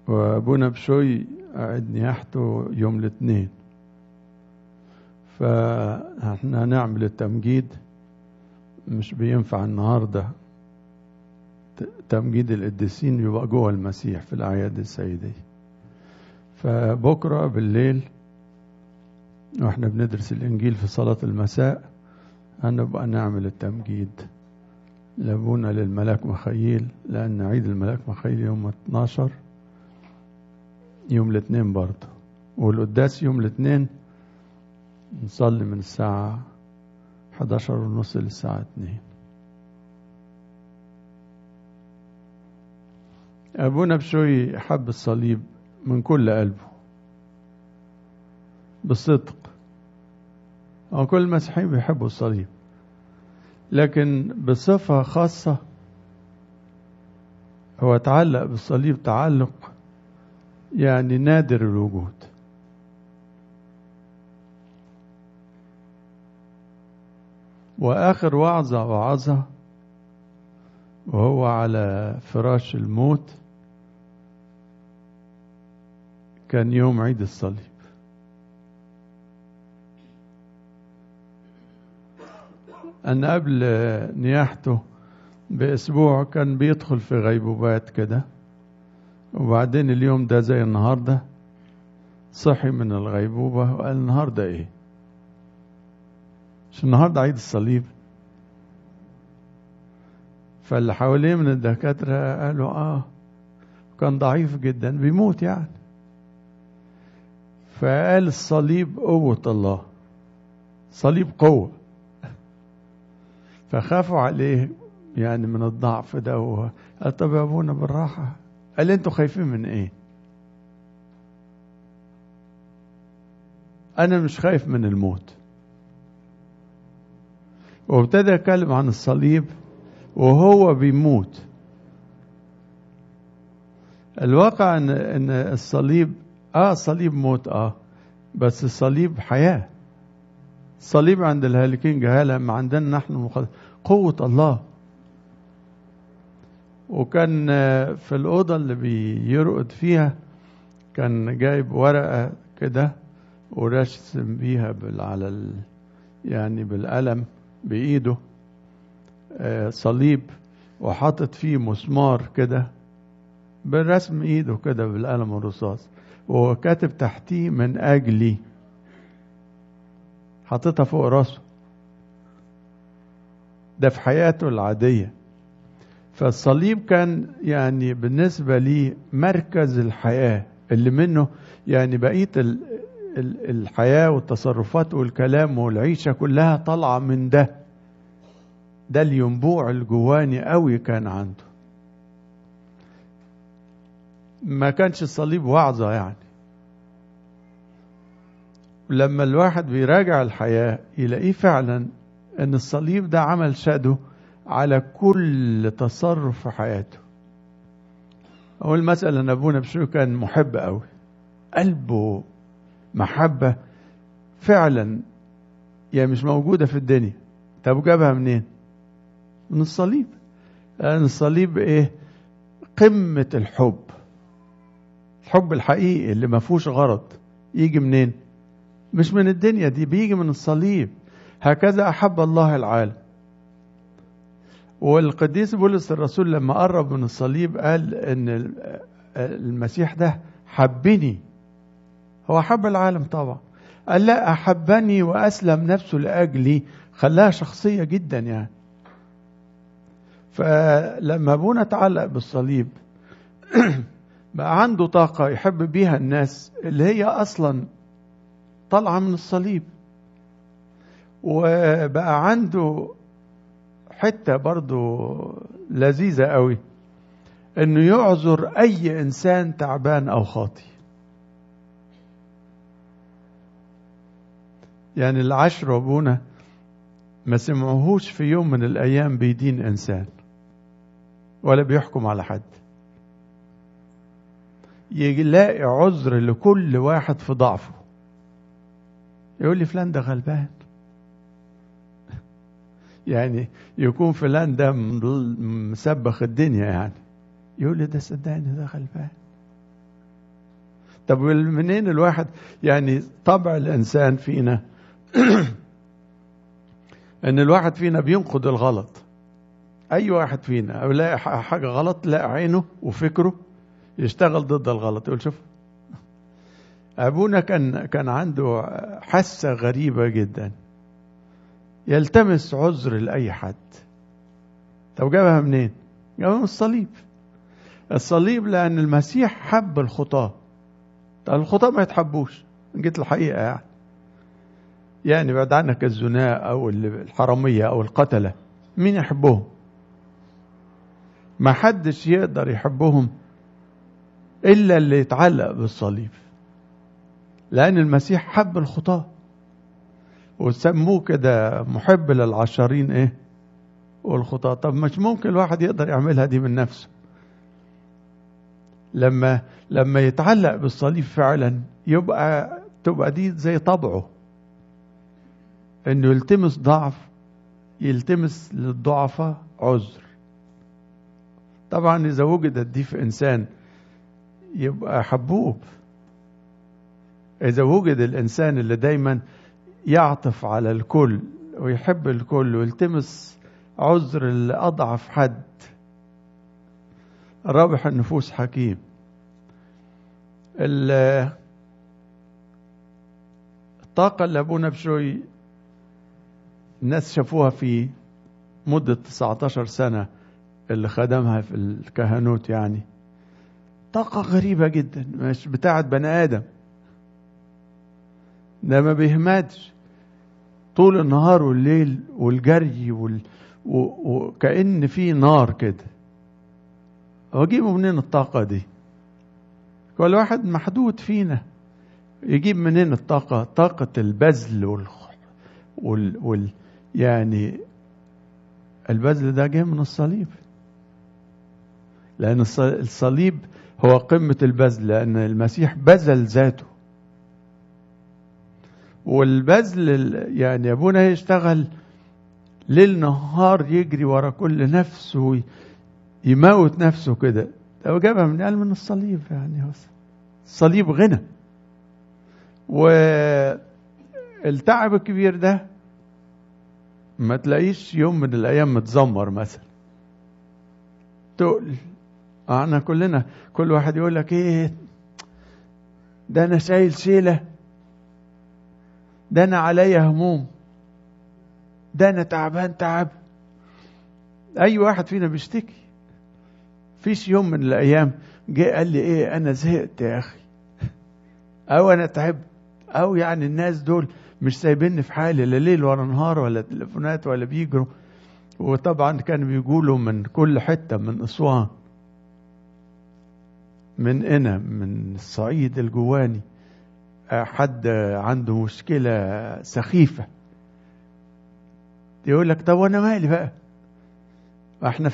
وابونا بشوي قعد نياحته يوم الاثنين فاحنا هنعمل التمجيد مش بينفع النهارده تمجيد القديسين بيبقى جوه المسيح في الاعياد السيديه فبكره بالليل واحنا بندرس الانجيل في صلاه المساء هنبقى نعمل التمجيد لابونا للملاك مخيل لان عيد الملاك مخيل يوم 12 يوم الاثنين برضه والقداس يوم الاثنين نصلي من الساعة 11 ونص للساعة 2 أبونا بشوي حب الصليب من كل قلبه بالصدق أو كل المسيحيين بيحبوا الصليب لكن بصفة خاصة هو تعلق بالصليب تعلق يعني نادر الوجود واخر وعظه وعظها وهو على فراش الموت كان يوم عيد الصليب أن قبل نياحته بأسبوع كان بيدخل في غيبوبات كده وبعدين اليوم ده زي النهاردة صحي من الغيبوبة وقال النهاردة إيه مش النهاردة عيد الصليب فاللي حواليه من الدكاترة قالوا آه كان ضعيف جدا بيموت يعني فقال الصليب قوة الله صليب قوة فخافوا عليه يعني من الضعف ده هو قال طب يا ابونا بالراحة قال انتوا خايفين من ايه انا مش خايف من الموت وابتدى يتكلم عن الصليب وهو بيموت الواقع ان ان الصليب اه صليب موت اه بس الصليب حياه الصليب عند الهالكين جهاله ما عندنا نحن مخلص. قوه الله وكان في الأوضة اللي بيرقد فيها كان جايب ورقة كده ورسم بيها بال على ال يعني بالقلم بإيده صليب وحاطط فيه مسمار كده بالرسم إيده كده بالقلم الرصاص وهو كاتب تحتيه من أجلي حاططها فوق راسه ده في حياته العاديه فالصليب كان يعني بالنسبة لي مركز الحياة اللي منه يعني بقية الحياة والتصرفات والكلام والعيشة كلها طالعة من ده ده الينبوع الجواني قوي كان عنده ما كانش الصليب وعظة يعني لما الواحد بيراجع الحياة يلاقيه فعلا ان الصليب ده عمل شهده على كل تصرف في حياته أول مسألة أن أبونا بشوي كان محب أوي قلبه محبة فعلا يعني مش موجودة في الدنيا طب جابها منين؟ من الصليب لأن الصليب إيه؟ قمة الحب الحب الحقيقي اللي ما فيهوش غرض يجي منين؟ مش من الدنيا دي بيجي من الصليب هكذا أحب الله العالم والقديس بولس الرسول لما قرب من الصليب قال ان المسيح ده حبني هو حب العالم طبعا قال لا احبني واسلم نفسه لاجلي خلاها شخصيه جدا يعني فلما ابونا تعلق بالصليب بقى عنده طاقه يحب بيها الناس اللي هي اصلا طالعه من الصليب وبقى عنده حته برضو لذيذه قوي انه يعذر اي انسان تعبان او خاطي يعني العشر ابونا ما سمعوهوش في يوم من الايام بيدين انسان ولا بيحكم على حد يلاقي عذر لكل واحد في ضعفه يقول لي فلان ده غلبان يعني يكون فلان ده مسبخ الدنيا يعني يقول لي ده صدقني ده غلبان طب منين الواحد يعني طبع الانسان فينا ان الواحد فينا بينقد الغلط اي واحد فينا او لاقي حاجه غلط لاقي عينه وفكره يشتغل ضد الغلط يقول شوف ابونا كان كان عنده حاسه غريبه جدا يلتمس عذر لاي حد طب جابها منين جابها من الصليب الصليب لان المسيح حب الخطاه طب الخطاه ما يتحبوش جيت الحقيقه يعني يعني بعد عنك الزناء او الحراميه او القتله مين يحبهم ما حدش يقدر يحبهم الا اللي يتعلق بالصليب لان المسيح حب الخطاه وسموه كده محب للعشرين ايه والخطاه طب مش ممكن الواحد يقدر يعملها دي من نفسه لما لما يتعلق بالصليب فعلا يبقى تبقى دي زي طبعه انه يلتمس ضعف يلتمس للضعفاء عذر طبعا اذا وجدت دي في انسان يبقى حبوب اذا وجد الانسان اللي دايما يعطف على الكل ويحب الكل ويلتمس عذر لاضعف حد رابح النفوس حكيم الطاقة اللي أبونا بشوي الناس شافوها في مدة 19 سنة اللي خدمها في الكهنوت يعني طاقة غريبة جدا مش بتاعت بني آدم ده ما بيهمتش طول النهار والليل والجري وال... و... وكأن في نار كده واجيبه منين الطاقة دي كل واحد محدود فينا يجيب منين الطاقة طاقة البذل وال... وال... وال... يعني البذل ده جاي من الصليب لأن الصليب هو قمة البذل لأن المسيح بذل ذاته والبذل يعني أبونا يشتغل ليل نهار يجري ورا كل نفس ويموت نفسه كده لو جابها من قال من الصليب يعني الصليب غنى والتعب الكبير ده ما تلاقيش يوم من الايام متذمر مثلا تقل احنا كلنا كل واحد يقول لك ايه ده انا شايل شيله ده انا عليا هموم ده انا تعبان تعب اي واحد فينا بيشتكي فيش يوم من الايام جه قال لي ايه انا زهقت يا اخي او انا تعبت او يعني الناس دول مش سايبيني في حالي لا ليل ولا نهار ولا تليفونات ولا بيجروا وطبعا كانوا بيقولوا من كل حتة من أسوان من هنا من الصعيد الجواني حد عنده مشكلة سخيفة يقول لك طب وانا مالي بقى احنا